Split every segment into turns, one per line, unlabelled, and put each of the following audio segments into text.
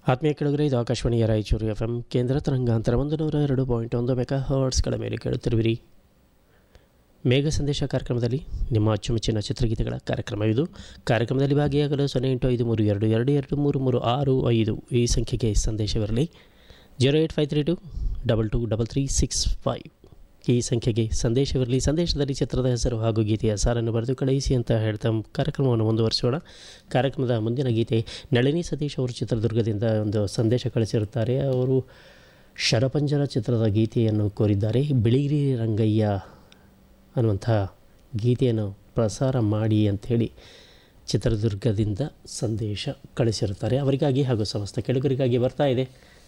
ಆತ್ಮೀಯ ಕೆಳಗರೆ ಇದು ಆಕಾಶವಾಣಿಯ ರಾಯಚೂರು ಎಫ್ ಎಂ ಕೇಂದ್ರ ತರಂಗಾಂತರ ಒಂದು ನೂರ ಎರಡು ಪಾಯಿಂಟ್ ಒಂದು ಮೆಗಾ ಹರ್ಟ್ಸ್ಗಳ ಮೇಲೆ ಕೇಳುತ್ತಿರುವಿರಿ ಮೇಘ ಸಂದೇಶ ಕಾರ್ಯಕ್ರಮದಲ್ಲಿ ನಿಮ್ಮ ಅಚ್ಚುಮೆಚ್ಚಿನ ಚಿತ್ರಗೀತೆಗಳ ಕಾರ್ಯಕ್ರಮ ಇದು ಕಾರ್ಯಕ್ರಮದಲ್ಲಿ ಭಾಗಿಯಾಗಲು ಸೊನ್ನೆ ಎಂಟು ಐದು ಮೂರು ಎರಡು ಎರಡು ಎರಡು ಮೂರು ಮೂರು ಆರು ಐದು ಈ ಸಂಖ್ಯೆಗೆ ಸಂದೇಶವಿರಲಿ zero eight five three two double two double three six five ಈ ಸಂಖ್ಯೆಗೆ ಸಂದೇಶವಿರಲಿ ಸಂದೇಶದಲ್ಲಿ ಚಿತ್ರದ ಹೆಸರು ಹಾಗೂ ಗೀತೆಯ ಸಾಲನ್ನು ಬರೆದು ಕಳುಹಿಸಿ ಅಂತ ಹೇಳ್ತಾ ಕಾರ್ಯಕ್ರಮವನ್ನು ಮುಂದುವರಿಸೋಣ ಕಾರ್ಯಕ್ರಮದ ಮುಂದಿನ ಗೀತೆ ನಳಿನಿ ಸತೀಶ್ ಅವರು ಚಿತ್ರದುರ್ಗದಿಂದ ಒಂದು ಸಂದೇಶ ಕಳಿಸಿರುತ್ತಾರೆ ಅವರು ಶರಪಂಜರ ಚಿತ್ರದ ಗೀತೆಯನ್ನು ಕೋರಿದ್ದಾರೆ ಬಿಳಿಗಿರಿ ರಂಗಯ್ಯ ಅನ್ನುವಂಥ ಗೀತೆಯನ್ನು ಪ್ರಸಾರ ಮಾಡಿ ಅಂಥೇಳಿ ಚಿತ್ರದುರ್ಗದಿಂದ ಸಂದೇಶ ಕಳಿಸಿರುತ್ತಾರೆ ಅವರಿಗಾಗಿ ಹಾಗೂ ಸಮಸ್ತ ಕೆಳಗರಿಗಾಗಿ ಬರ್ತಾ ಇದೆ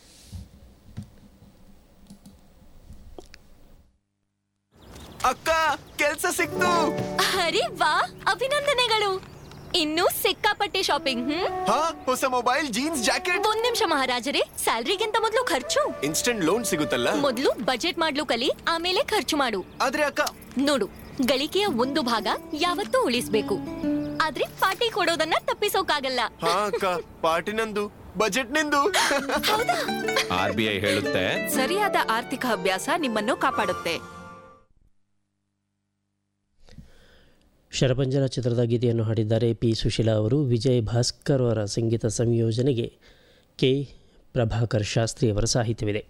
ಅಕ್ಕ ಕೆಲ್ಸ ಸಿಕ್ತು
ಅರೆ ವಾ ಅಭಿನಂದನೆಗಳು ಇನ್ನೂ ಸಿಕ್ಕಾಪಟ್ಟೆ ಶಾಪಿಂಗ್ ಹ್ಮ್
ಹಾ ಹೊಸ ಮೊಬೈಲ್ ಜೀನ್ಸ್ ಜಾಕೆಟ್
ಒಂದ್ ನಿಮಿಷ ಮಹಾರಾಜರೇ ಸ್ಯಾಲ್ರಿಗಿಂತ ಮೊದಲು ಖರ್ಚು
ಇನ್ಸ್ಟೆಂಟ್ ಲೋನ್ ಸಿಗುತ್ತಲ್ಲ
ಮೊದಲು ಬಜೆಟ್ ಮಾಡ್ಲು ಕಲಿ ಆಮೇಲೆ ಖರ್ಚು ಮಾಡು
ಆದ್ರೆ ಅಕ್ಕ
ನೋಡು ಗಳಿಕೆಯ ಒಂದು ಭಾಗ ಯಾವತ್ತೂ ಉಳಿಸ್ಬೇಕು ಆದ್ರೆ ಪಾರ್ಟಿ ಕೊಡೋದನ್ನ ತಪ್ಪಿಸೋಕಾಗಲ್ಲ
ಹಾ ಅಕ್ಕ ಪಾರ್ಟಿ ನಂದು ಬಜೆಟ್ ನಿಂದು
ಆರ್ ಬಿ ಐ ಹೇಳುತ್ತೆ
ಸರಿಯಾದ ಆರ್ಥಿಕ ಅಭ್ಯಾಸ ನಿಮ್ಮನ್ನು ಕಾಪಾಡುತ್ತೆ
ಶರಪಂಜರ ಚಿತ್ರದ ಗೀತೆಯನ್ನು ಹಾಡಿದ್ದಾರೆ ಪಿ ಸುಶೀಲಾ ಅವರು ವಿಜಯ್ ಭಾಸ್ಕರ್ ಅವರ ಸಂಗೀತ ಸಂಯೋಜನೆಗೆ ಕೆ ಪ್ರಭಾಕರ್ ಶಾಸ್ತ್ರಿ ಅವರ ಸಾಹಿತ್ಯವಿದೆ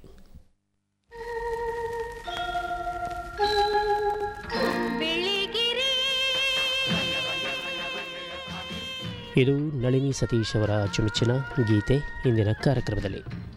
ಇದು ನಳಿನಿ ಸತೀಶ್ ಅವರ ಅಚ್ಚುಮೆಚ್ಚಿನ ಗೀತೆ ಇಂದಿನ ಕಾರ್ಯಕ್ರಮದಲ್ಲಿ